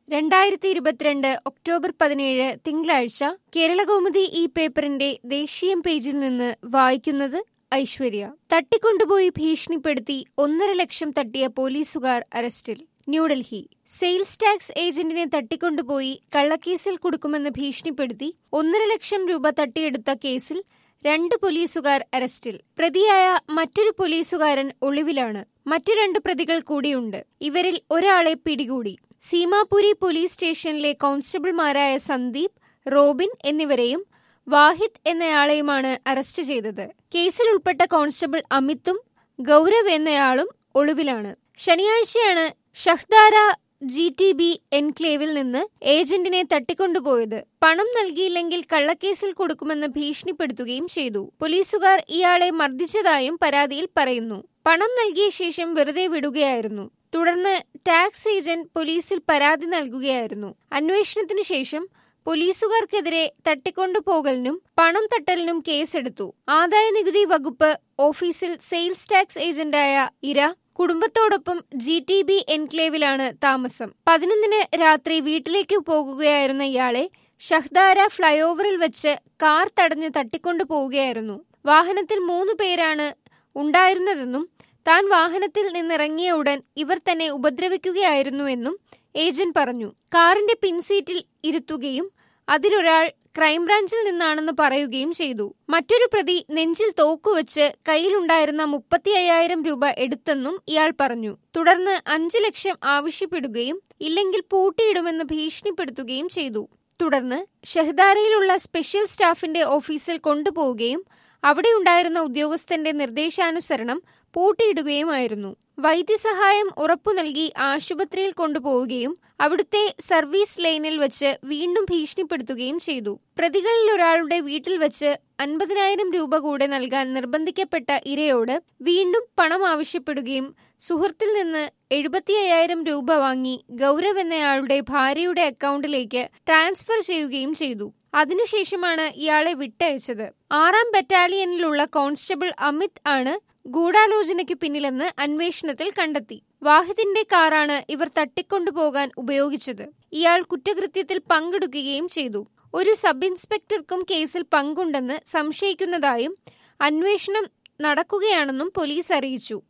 രണ്ടായിരത്തി ഇരുപത്തിരണ്ട് ഒക്ടോബർ പതിനേഴ് തിങ്കളാഴ്ച കേരളകൗമുദി ഈ പേപ്പറിന്റെ ദേശീയം പേജിൽ നിന്ന് വായിക്കുന്നത് ഐശ്വര്യ തട്ടിക്കൊണ്ടുപോയി ഭീഷണിപ്പെടുത്തി ഒന്നര ലക്ഷം തട്ടിയ പോലീസുകാർ അറസ്റ്റിൽ ന്യൂഡൽഹി സെയിൽസ് ടാക്സ് ഏജന്റിനെ തട്ടിക്കൊണ്ടുപോയി കള്ളക്കേസിൽ കൊടുക്കുമെന്ന് ഭീഷണിപ്പെടുത്തി ഒന്നര ലക്ഷം രൂപ തട്ടിയെടുത്ത കേസിൽ രണ്ട് പോലീസുകാർ അറസ്റ്റിൽ പ്രതിയായ മറ്റൊരു പോലീസുകാരൻ ഒളിവിലാണ് മറ്റു രണ്ട് പ്രതികൾ കൂടിയുണ്ട് ഇവരിൽ ഒരാളെ പിടികൂടി സീമാപുരി പോലീസ് സ്റ്റേഷനിലെ കോൺസ്റ്റബിൾമാരായ സന്ദീപ് റോബിൻ എന്നിവരെയും വാഹിദ് എന്നയാളെയുമാണ് അറസ്റ്റ് ചെയ്തത് കേസിൽ ഉൾപ്പെട്ട കോൺസ്റ്റബിൾ അമിത്തും ഗൗരവ് എന്നയാളും ഒളിവിലാണ് ശനിയാഴ്ചയാണ് ഷഹ്ദാര ജി ടി ബി എൻക്ലേവിൽ നിന്ന് ഏജന്റിനെ തട്ടിക്കൊണ്ടുപോയത് പണം നൽകിയില്ലെങ്കിൽ കള്ളക്കേസിൽ കൊടുക്കുമെന്ന് ഭീഷണിപ്പെടുത്തുകയും ചെയ്തു പോലീസുകാർ ഇയാളെ മർദ്ദിച്ചതായും പരാതിയിൽ പറയുന്നു പണം നൽകിയ ശേഷം വെറുതെ വിടുകയായിരുന്നു തുടർന്ന് ടാക്സ് ഏജന്റ് പോലീസിൽ പരാതി നൽകുകയായിരുന്നു അന്വേഷണത്തിനു ശേഷം പോലീസുകാർക്കെതിരെ തട്ടിക്കൊണ്ടുപോകലിനും പണം തട്ടലിനും കേസെടുത്തു ആദായ നികുതി വകുപ്പ് ഓഫീസിൽ സെയിൽസ് ടാക്സ് ഏജന്റായ ഇര കുടുംബത്തോടൊപ്പം ജി ടി ബി എൻക്ലേവിലാണ് താമസം പതിനൊന്നിന് രാത്രി വീട്ടിലേക്ക് പോകുകയായിരുന്ന ഇയാളെ ഷഹ്ദാര ഫ്ലൈഓവറിൽ വെച്ച് കാർ തടഞ്ഞ് തട്ടിക്കൊണ്ടുപോവുകയായിരുന്നു വാഹനത്തിൽ മൂന്നു പേരാണ് ഉണ്ടായിരുന്നതെന്നും താൻ വാഹനത്തിൽ നിന്നിറങ്ങിയ ഉടൻ ഇവർ തന്നെ ഉപദ്രവിക്കുകയായിരുന്നുവെന്നും ഏജന്റ് പറഞ്ഞു കാറിന്റെ പിൻസീറ്റിൽ ഇരുത്തുകയും അതിലൊരാൾ ക്രൈംബ്രാഞ്ചിൽ നിന്നാണെന്ന് പറയുകയും ചെയ്തു മറ്റൊരു പ്രതി നെഞ്ചിൽ തോക്കുവെച്ച് കയ്യിലുണ്ടായിരുന്ന മുപ്പത്തി അയ്യായിരം രൂപ എടുത്തെന്നും ഇയാൾ പറഞ്ഞു തുടർന്ന് അഞ്ചു ലക്ഷം ആവശ്യപ്പെടുകയും ഇല്ലെങ്കിൽ പൂട്ടിയിടുമെന്ന് ഭീഷണിപ്പെടുത്തുകയും ചെയ്തു തുടർന്ന് ഷഹദാരയിലുള്ള സ്പെഷ്യൽ സ്റ്റാഫിന്റെ ഓഫീസിൽ കൊണ്ടുപോവുകയും അവിടെ ഉണ്ടായിരുന്ന ഉദ്യോഗസ്ഥന്റെ നിർദ്ദേശാനുസരണം പൂട്ടിയിടുകയുമായിരുന്നു വൈദ്യസഹായം ഉറപ്പു നൽകി ആശുപത്രിയിൽ കൊണ്ടുപോവുകയും അവിടുത്തെ സർവീസ് ലൈനിൽ വെച്ച് വീണ്ടും ഭീഷണിപ്പെടുത്തുകയും ചെയ്തു പ്രതികളിൽ ഒരാളുടെ വീട്ടിൽ വെച്ച് അൻപതിനായിരം രൂപ കൂടെ നൽകാൻ നിർബന്ധിക്കപ്പെട്ട ഇരയോട് വീണ്ടും പണം ആവശ്യപ്പെടുകയും സുഹൃത്തിൽ നിന്ന് എഴുപത്തി അയ്യായിരം രൂപ വാങ്ങി ഗൗരവ് എന്നയാളുടെ ഭാര്യയുടെ അക്കൗണ്ടിലേക്ക് ട്രാൻസ്ഫർ ചെയ്യുകയും ചെയ്തു അതിനുശേഷമാണ് ഇയാളെ വിട്ടയച്ചത് ആറാം ബറ്റാലിയനിലുള്ള കോൺസ്റ്റബിൾ അമിത് ആണ് ഗൂഢാലോചനയ്ക്ക് പിന്നിലെന്ന് അന്വേഷണത്തിൽ കണ്ടെത്തി വാഹിദിന്റെ കാറാണ് ഇവർ തട്ടിക്കൊണ്ടുപോകാൻ ഉപയോഗിച്ചത് ഇയാൾ കുറ്റകൃത്യത്തിൽ പങ്കെടുക്കുകയും ചെയ്തു ഒരു സബ് ഇൻസ്പെക്ടർക്കും കേസിൽ പങ്കുണ്ടെന്ന് സംശയിക്കുന്നതായും അന്വേഷണം നടക്കുകയാണെന്നും പോലീസ് അറിയിച്ചു